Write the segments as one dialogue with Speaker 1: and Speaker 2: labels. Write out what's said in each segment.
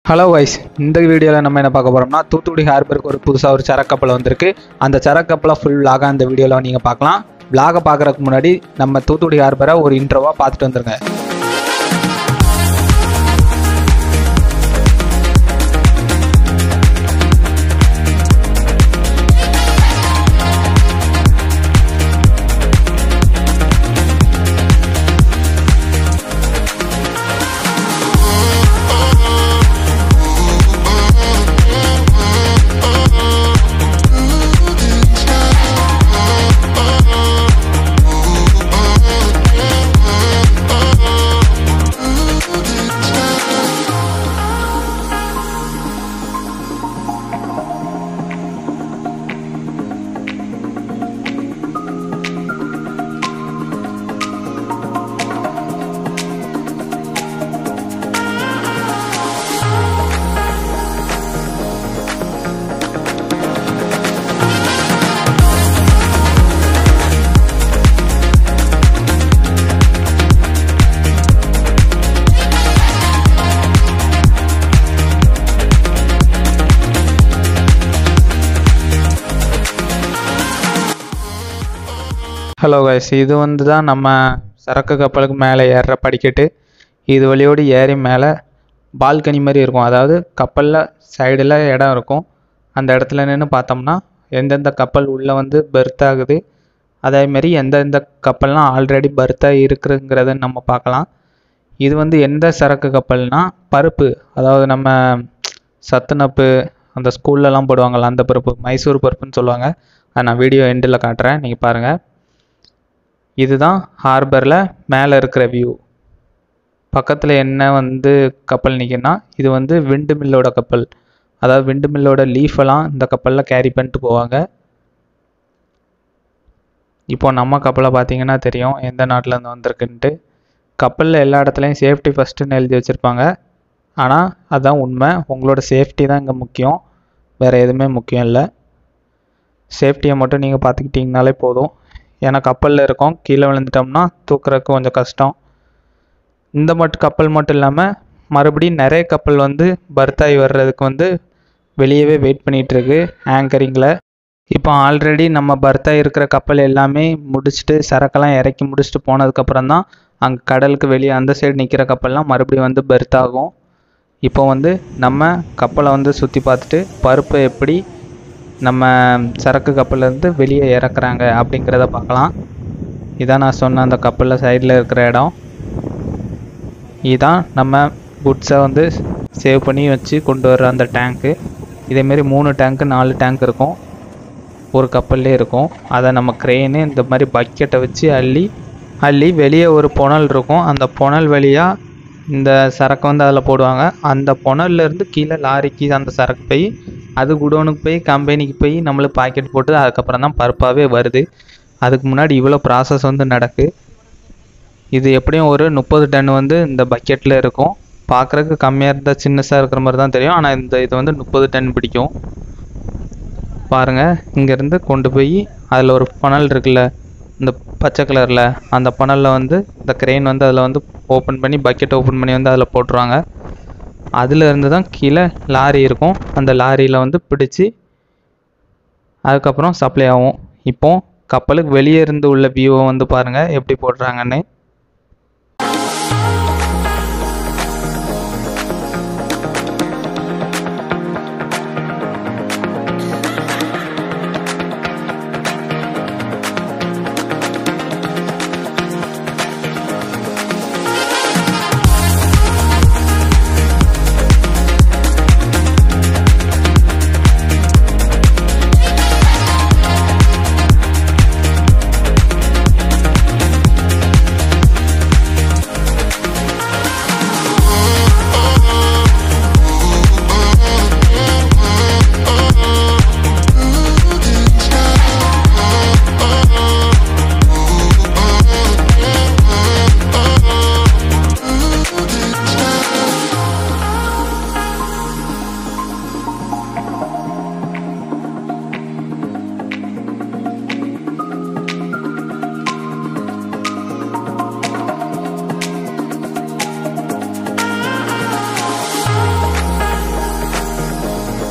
Speaker 1: hello wise இந்த வீடியோவில் நம்ம என்ன பார்க்க போகிறோம்னா தூத்துக்குடி ஹார்பருக்கு ஒரு புதுசாக ஒரு சரக்கப்பல் வந்திருக்கு அந்த சரக்கப்பலை ஃபுல் விலாக அந்த வீடியோவில் நீங்கள் பார்க்கலாம் விலாக பார்க்குறதுக்கு முன்னாடி நம்ம தூத்துக்குடி ஹார்பரை ஒரு இன்ட்ரோவாக பார்த்துட்டு வந்துருங்க ஹலோ கைஸ் இது வந்து தான் நம்ம சரக்கு கப்பலுக்கு மேலே ஏறுற படிக்கட்டு இது வழியோடு ஏறி மேலே பால்கனி மாதிரி இருக்கும் அதாவது கப்பலில் சைடில் இடம் இருக்கும் அந்த இடத்துல நின்று பார்த்தோம்னா எந்தெந்த கப்பல் உள்ளே வந்து பெர்த் ஆகுது அதேமாரி எந்தெந்த கப்பல்லாம் ஆல்ரெடி பெர்த்தாக இருக்குங்கிறத நம்ம பார்க்கலாம் இது வந்து எந்த சரக்கு கப்பல்னா பருப்பு அதாவது நம்ம சத்துணப்பு அந்த ஸ்கூல்லலாம் போடுவாங்கள்ல அந்த பருப்பு மைசூர் பருப்புன்னு சொல்லுவாங்க அதை நான் வீடியோ எண்டில் காட்டுறேன் நீங்கள் பாருங்கள் இதுதான் ஹார்பரில் மேலே இருக்கிற வியூ பக்கத்தில் என்ன வந்து கப்பல் நிற்குன்னா இது வந்து விண்டு மில்லோட கப்பல் அதாவது விண்டு மில்லோட லீஃபெல்லாம் இந்த கப்பலில் கேரி பண்ணிட்டு போவாங்க இப்போ நம்ம கப்பலை பார்த்தீங்கன்னா தெரியும் எந்த நாட்டிலேருந்து வந்திருக்குன்ட்டு கப்பலில் எல்லா இடத்துலையும் சேஃப்டி ஃபஸ்ட்டுன்னு எழுதி வச்சுருப்பாங்க ஆனால் அதுதான் உண்மை உங்களோட சேஃப்டி தான் இங்கே முக்கியம் வேறு எதுவுமே முக்கியம் இல்லை சேஃப்டியை மட்டும் நீங்கள் பார்த்துக்கிட்டிங்கனாலே போதும் ஏன்னா கப்பலில் இருக்கோம் கீழே விழுந்துட்டோம்னா தூக்குறதுக்கு கொஞ்சம் கஷ்டம் இந்த மட்டும் கப்பல் மட்டும் இல்லாமல் மறுபடியும் நிறைய கப்பல் வந்து பர்த்தாகி வர்றதுக்கு வந்து வெளியவே வெயிட் பண்ணிகிட்ருக்கு ஆங்கரிங்கில் இப்போ ஆல்ரெடி நம்ம பர்த்தாகி இருக்கிற கப்பல் எல்லாமே முடிச்சுட்டு சரக்கெல்லாம் இறக்கி முடிச்சுட்டு போனதுக்கப்புறம் தான் அங்கே கடலுக்கு வெளியே அந்த சைடு நிற்கிற கப்பல்லாம் மறுபடியும் வந்து பெர்த் ஆகும் இப்போ வந்து நம்ம கப்பலை வந்து சுற்றி பார்த்துட்டு பருப்பை எப்படி நம்ம சரக்கு கப்பல்லேருந்து வெளியே இறக்குறாங்க அப்படிங்கிறத பார்க்கலாம் இதான் நான் சொன்ன அந்த கப்பலில் சைடில் இருக்கிற இடம் இதான் நம்ம குட்ஸை வந்து சேவ் பண்ணி வச்சு கொண்டு வர்ற அந்த டேங்க்கு இதேமாரி மூணு டேங்க்கு நாலு டேங்க் இருக்கும் ஒரு கப்பல்லே இருக்கும் அதை நம்ம க்ரெயினு இந்த மாதிரி பக்கெட்டை வச்சு அள்ளி அள்ளி வெளியே ஒரு புனல் இருக்கும் அந்த புனல் வழியாக இந்த சரக்கு வந்து அதில் போடுவாங்க அந்த புனல்லேருந்து கீழே லாரிக்கு அந்த சரக்கு போய் அது குடோனுக்கு போய் கம்பெனிக்கு போய் நம்மளுக்கு பாக்கெட் போட்டு அதுக்கப்புறம் தான் பருப்பாகவே வருது அதுக்கு முன்னாடி இவ்வளோ ப்ராசஸ் வந்து நடக்கு இது எப்படியும் ஒரு முப்பது டன் வந்து இந்த பக்கெட்டில் இருக்கும் பார்க்குறதுக்கு கம்மியாக இருந்தால் சின்னஸாக இருக்கிற மாதிரி தான் தெரியும் ஆனால் இந்த இது வந்து முப்பது டன் பிடிக்கும் பாருங்கள் இங்கேருந்து கொண்டு போய் அதில் ஒரு பனல் இருக்குல்ல இந்த பச்சை கலரில் அந்த பனலில் வந்து இந்த க்ரெயின் வந்து அதில் வந்து ஓப்பன் பண்ணி பக்கெட் ஓப்பன் பண்ணி வந்து அதில் போட்டுருவாங்க அதில் இருந்து தான் கீழே லாரி இருக்கும் அந்த லாரியில் வந்து பிடிச்சி அதுக்கப்புறம் சப்ளை ஆகும் இப்போ கப்பலுக்கு வெளியே இருந்து உள்ள வியூவை வந்து பாருங்கள் எப்படி போடுறாங்கன்னு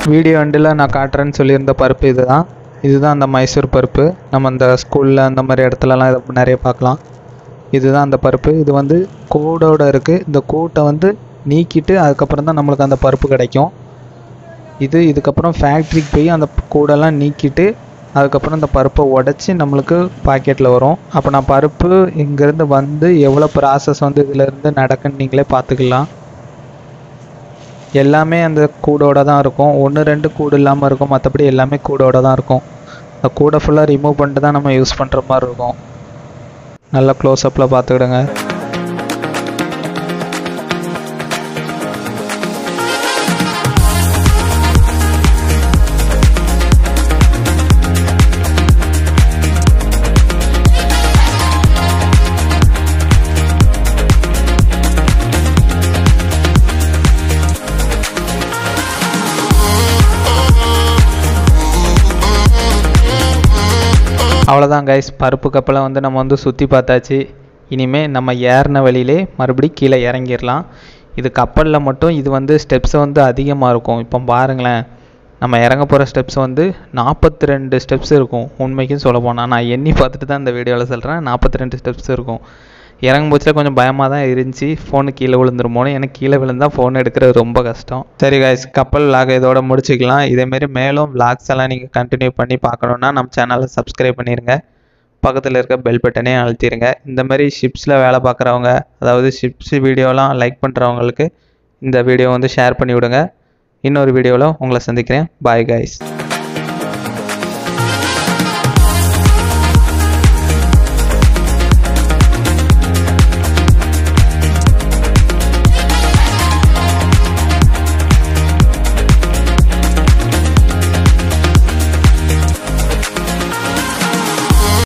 Speaker 1: வீடியோ எண்டில் நான் காட்டுறேன்னு சொல்லியிருந்த பருப்பு இதுதான் இதுதான் அந்த மைசூர் பருப்பு நம்ம இந்த ஸ்கூலில் அந்த மாதிரி இடத்துலலாம் இதை நிறைய பார்க்கலாம் இதுதான் அந்த பருப்பு இது வந்து கூடோட இருக்குது இந்த கூட்டை வந்து நீக்கிட்டு அதுக்கப்புறம் தான் நம்மளுக்கு அந்த பருப்பு கிடைக்கும் இது இதுக்கப்புறம் ஃபேக்ட்ரிக்கு போய் அந்த கூடெல்லாம் நீக்கிட்டு அதுக்கப்புறம் இந்த பருப்பை உடச்சி நம்மளுக்கு பாக்கெட்டில் வரும் அப்போ நான் பருப்பு இங்கேருந்து வந்து எவ்வளோ ப்ராசஸ் வந்து இதிலேருந்து நடக்குன்னு நீங்களே பார்த்துக்கலாம் எல்லாமே அந்த கூடோட தான் இருக்கும் ஒன்று ரெண்டு கூடு இல்லாமல் இருக்கும் மற்றபடி எல்லாமே கூடோட தான் இருக்கும் அந்த கூடை ஃபுல்லாக ரிமூவ் பண்ணிட்டு தான் நம்ம யூஸ் பண்ணுற மாதிரி இருக்கும் நல்லா க்ளோஸ்அப்பில் பார்த்துக்கிடுங்க அவ்வளோதான் கைஸ் பருப்பு கப்பலை வந்து நம்ம வந்து சுற்றி பார்த்தாச்சு இனிமேல் நம்ம ஏறின வழியிலே மறுபடி கீழே இறங்கிடலாம் இது கப்பலில் மட்டும் இது வந்து ஸ்டெப்ஸை வந்து அதிகமாக இருக்கும் இப்போ பாருங்களேன் நம்ம இறங்க போகிற ஸ்டெப்ஸ் வந்து நாற்பத்தி ரெண்டு ஸ்டெப்ஸ் இருக்கும் உண்மைக்கும் சொல்ல போனால் நான் எண்ணி பார்த்துட்டு தான் இந்த வீடியோவில் சொல்கிறேன் நாற்பத்தி ரெண்டு ஸ்டெப்ஸ் இருக்கும் இறங்கும் போச்சுல கொஞ்சம் பயமாக தான் இருந்துச்சு ஃபோனு கீழே விழுந்துருமோன்னு எனக்கு கீழே விழுந்தால் ஃபோன் எடுக்கிறது ரொம்ப கஷ்டம் சரி guys கப்பல் vlog இதோட முடிச்சுக்கலாம் இதேமாரி மேலும் vlogs எல்லாம் நீங்கள் கண்டினியூ பண்ணி பார்க்கணுன்னா நம்ம சேனலை சப்ஸ்கிரைப் பண்ணிடுங்க பக்கத்தில் இருக்க பெல் பட்டனே அழுத்திடுங்க இந்த மாதிரி ஷிப்ஸில் வேலை பார்க்குறவங்க அதாவது ஷிப்ஸ் வீடியோலாம் லைக் பண்ணுறவங்களுக்கு இந்த வீடியோ வந்து ஷேர் பண்ணி விடுங்க இன்னொரு வீடியோவில் உங்களை சந்திக்கிறேன் பாய் guys